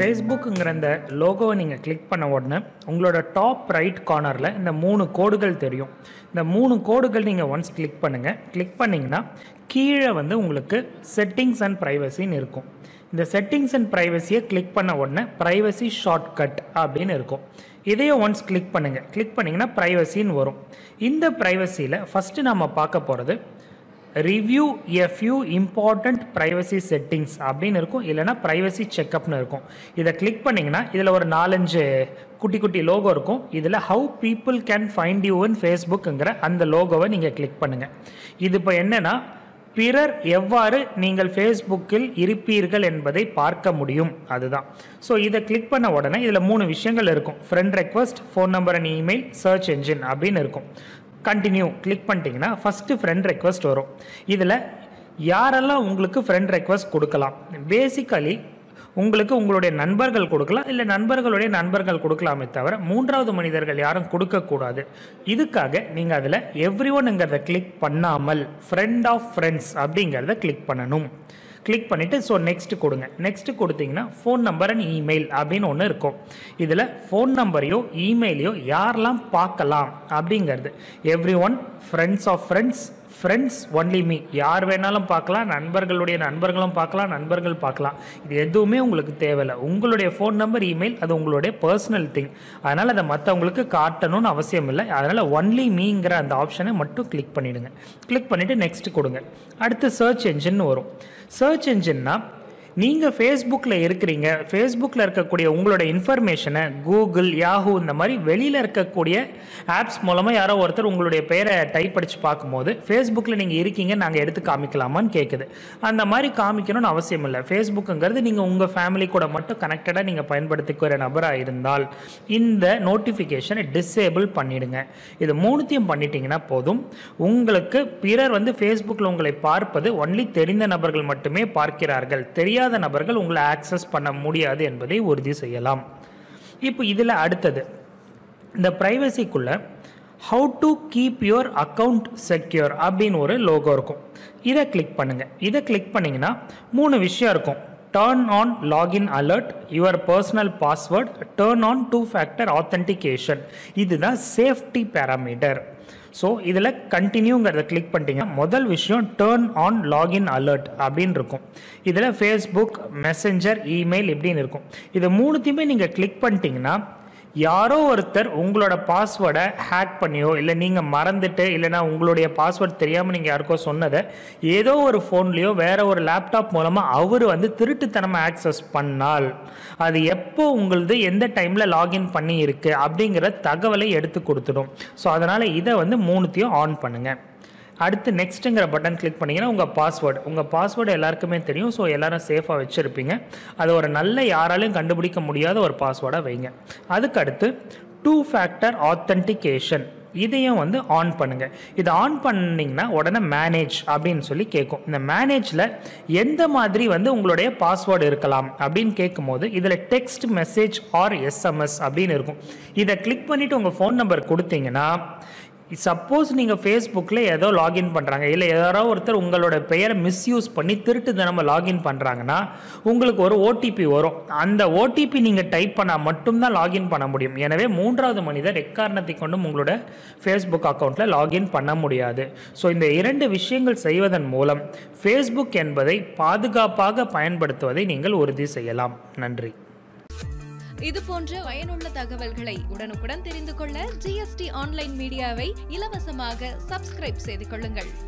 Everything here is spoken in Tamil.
ஃபேஸ்புக்குங்கிற இந்த லோகோவை நீங்கள் கிளிக் பண்ண உடனே உங்களோட டாப் ரைட் கார்னரில் இந்த மூணு கோடுகள் தெரியும் இந்த மூணு கோடுகள் நீங்கள் ஒன்ஸ் கிளிக் பண்ணுங்கள் கிளிக் பண்ணிங்கன்னா கீழே வந்து உங்களுக்கு செட்டிங்ஸ் அண்ட் ப்ரைவசின்னு இருக்கும் இந்த செட்டிங்ஸ் அண்ட் ப்ரைவசியை கிளிக் பண்ண உடனே ப்ரைவசி ஷார்ட்கட் அப்படின்னு இருக்கும் இதையும் ஒன்ஸ் கிளிக் பண்ணுங்கள் கிளிக் பண்ணிங்கன்னா ப்ரைவசின்னு வரும் இந்த ப்ரைவசியில் ஃபஸ்ட்டு நம்ம பார்க்க போகிறது review a few important privacy settings அப்படின்னு இருக்கும் இல்லைனா ப்ரைவசி செக்அப்னு இருக்கும் இதை கிளிக் பண்ணிங்கன்னா இதில் ஒரு நாலஞ்சு குட்டி குட்டி லோகோ இருக்கும் இதில் how people can find you in ஃபேஸ்புக்குங்கிற அந்த லோகோவை நீங்கள் கிளிக் பண்ணுங்கள் இது இப்போ என்னென்னா பிறர் எவ்வாறு நீங்கள் ஃபேஸ்புக்கில் இருப்பீர்கள் என்பதை பார்க்க முடியும் அதுதான் ஸோ இதை கிளிக் பண்ண உடனே இதில் மூணு விஷயங்கள் இருக்கும் friend request phone number and email search engine அப்படின்னு இருக்கும் கண்டினியூ கிளிக் பண்ணிட்டீங்கன்னா ஃபஸ்ட்டு ஃப்ரெண்ட் ரெக்வஸ்ட் வரும் இதில் யாரெல்லாம் உங்களுக்கு ஃப்ரெண்ட் ரெக்வஸ்ட் கொடுக்கலாம் பேசிக்கலி உங்களுக்கு உங்களுடைய நண்பர்கள் கொடுக்கலாம் இல்லை நண்பர்களுடைய நண்பர்கள் கொடுக்கலாமே தவிர மூன்றாவது மனிதர்கள் யாரும் கொடுக்கக்கூடாது இதுக்காக நீங்கள் அதில் எவ்ரி ஒன்ங்கிறத கிளிக் பண்ணாமல் ஃப்ரெண்ட் ஆஃப் ஃப்ரெண்ட்ஸ் அப்படிங்கிறத கிளிக் பண்ணணும் கிளிக் பண்ணிவிட்டு ஸோ நெக்ஸ்ட் கொடுங்க நெக்ஸ்ட் கொடுத்தீங்கன்னா ஃபோன் நம்பர் அண்ட் இமெயில் அப்படின்னு ஒன்று இருக்கும் இதில் ஃபோன் நம்பரையோ இமெயிலையோ யாரெல்லாம் பார்க்கலாம் அப்படிங்கிறது everyone friends of friends friends only me யார் வேணாலும் பார்க்கலாம் நண்பர்களுடைய நண்பர்களும் பார்க்கலாம் நண்பர்கள் பார்க்கலாம் இது எதுவுமே உங்களுக்கு தேவையில்லை உங்களுடைய ஃபோன் நம்பர் இமெயில் அது உங்களுடைய பர்சனல் திங் அதனால் அதை மற்றவங்களுக்கு காட்டணும்னு அவசியம் இல்லை அதனால் ஒன்லி மீங்கிற அந்த ஆப்ஷனை மட்டும் கிளிக் பண்ணிவிடுங்க கிளிக் பண்ணிவிட்டு நெக்ஸ்ட் கொடுங்க அடுத்து சர்ச் என்ஜின் வரும் சர்ச் என்ஜின்னா நீங்கள் ஃபேஸ்புக்கில் இருக்கிறீங்க ஃபேஸ்புக்கில் இருக்கக்கூடிய உங்களோட இன்ஃபர்மேஷனை கூகுள் யாஹூ இந்த மாதிரி வெளியில் இருக்கக்கூடிய ஆப்ஸ் மூலமாக யாரோ ஒருத்தர் உங்களுடைய பெயரை டைப் அடித்து பார்க்கும்போது ஃபேஸ்புக்கில் நீங்கள் இருக்கீங்க நாங்கள் எடுத்து காமிக்கலாமான்னு கேட்குது அந்த மாதிரி காமிக்கணும்னு அவசியம் இல்லை ஃபேஸ்புக்குங்கிறது நீங்கள் உங்கள் ஃபேமிலி கூட மட்டும் கனெக்டடாக நீங்கள் பயன்படுத்திக்கிற நபராக இருந்தால் இந்த நோட்டிஃபிகேஷனை டிசேபிள் பண்ணிடுங்க இது மூணுத்தையும் பண்ணிட்டீங்கன்னா போதும் உங்களுக்கு பிறர் வந்து ஃபேஸ்புக்கில் உங்களை பார்ப்பது ஒன்லி தெரிந்த நபர்கள் மட்டுமே பார்க்கிறார்கள் தெரியாத நபர்கள் உங்களை ஆக்சஸ் பண்ண முடியாது என்பதை உறுதி செய்யலாம் இப்போ இதில் அடுத்தது இந்த ப்ரைவசிக்குள்ள how to keep your account secure அப்படின்னு ஒரு லோகோ இருக்கும் இதை கிளிக் பண்ணுங்கள் இதை கிளிக் பண்ணிங்கன்னா மூணு விஷயம் இருக்கும் turn on login alert your personal password turn on two factor authentication இதுதான் சேஃப்டி பேராமீட்டர் ஸோ இதில் கண்டினியூங்கிறத கிளிக் பண்ணிட்டீங்க முதல் விஷயம் டேர்ன் ஆன் லாகின் அலர்ட் அப்படின்னு இருக்கும் இதில் ஃபேஸ்புக் மெசஞ்சர் இமெயில் இப்படின்னு இருக்கும் இது மூணுத்தையுமே நீங்கள் கிளிக் பண்ணிட்டீங்கன்னா யாரோ ஒருத்தர் உங்களோட பாஸ்வேர்டை ஹேக் பண்ணியோ இல்லை நீங்கள் மறந்துட்டு இல்லைனா உங்களுடைய பாஸ்வேர்ட் தெரியாமல் நீங்கள் யாருக்கோ சொன்னதை ஏதோ ஒரு ஃபோன்லேயோ வேற ஒரு லேப்டாப் மூலமாக அவர் வந்து திருட்டுத்தனமாக ஆக்சஸ் பண்ணால் அது எப்போ உங்களது எந்த டைமில் லாகின் பண்ணி இருக்கு அப்படிங்கிற தகவலை எடுத்து கொடுத்துடும் ஸோ அதனால் இதை வந்து மூணுத்தையும் ஆன் பண்ணுங்கள் அடுத்து நெக்ஸ்ட்டுங்கிற பட்டன் கிளிக் பண்ணிங்கன்னா உங்கள் பாஸ்வேர்டு உங்கள் பாஸ்வேர்டு எல்லாருக்குமே தெரியும் ஸோ எல்லாரும் சேஃபாக வச்சுருப்பீங்க அது ஒரு நல்ல யாராலையும் கண்டுபிடிக்க முடியாத ஒரு பாஸ்வேர்டாக வைங்க அதுக்கு அடுத்து டூ ஃபேக்டர் ஆத்தென்டிகேஷன் இதையும் வந்து ஆன் பண்ணுங்கள் இதை ஆன் பண்ணிங்கன்னா உடனே மேனேஜ் அப்படின்னு சொல்லி கேட்கும் இந்த மேனேஜில் எந்த மாதிரி வந்து உங்களுடைய பாஸ்வேர்டு இருக்கலாம் அப்படின்னு கேட்கும்போது இதில் டெக்ஸ்ட் மெசேஜ் ஆர் எஸ்எம்எஸ் அப்படின்னு இருக்கும் இதை கிளிக் பண்ணிவிட்டு உங்கள் ஃபோன் நம்பர் கொடுத்தீங்கன்னா சப்போஸ் நீங்கள் ஃபேஸ்புக்கில் ஏதோ லாகின் பண்ணுறாங்க இல்லை யாரோ ஒருத்தர் உங்களோட பெயரை மிஸ்யூஸ் பண்ணி திருட்டு தினமும் லாகின் பண்ணுறாங்கன்னா உங்களுக்கு ஒரு ஓடிபி வரும் அந்த ஓடிபி நீங்கள் டைப் பண்ணால் மட்டும்தான் லாகின் பண்ண முடியும் எனவே மூன்றாவது மனிதர் எக்காரணத்தை கொண்டும் உங்களோட ஃபேஸ்புக் அக்கௌண்ட்டில் லாகின் பண்ண முடியாது ஸோ இந்த இரண்டு விஷயங்கள் செய்வதன் மூலம் ஃபேஸ்புக் என்பதை பாதுகாப்பாக பயன்படுத்துவதை நீங்கள் உறுதி செய்யலாம் நன்றி இது போன்ற பயனுள்ள தகவல்களை உடனுக்குடன் தெரிந்து கொள்ள ஜிஎஸ்டி ஆன்லைன் மீடியாவை இலவசமாக சப்ஸ்கிரைப் செய்து கொள்ளுங்கள்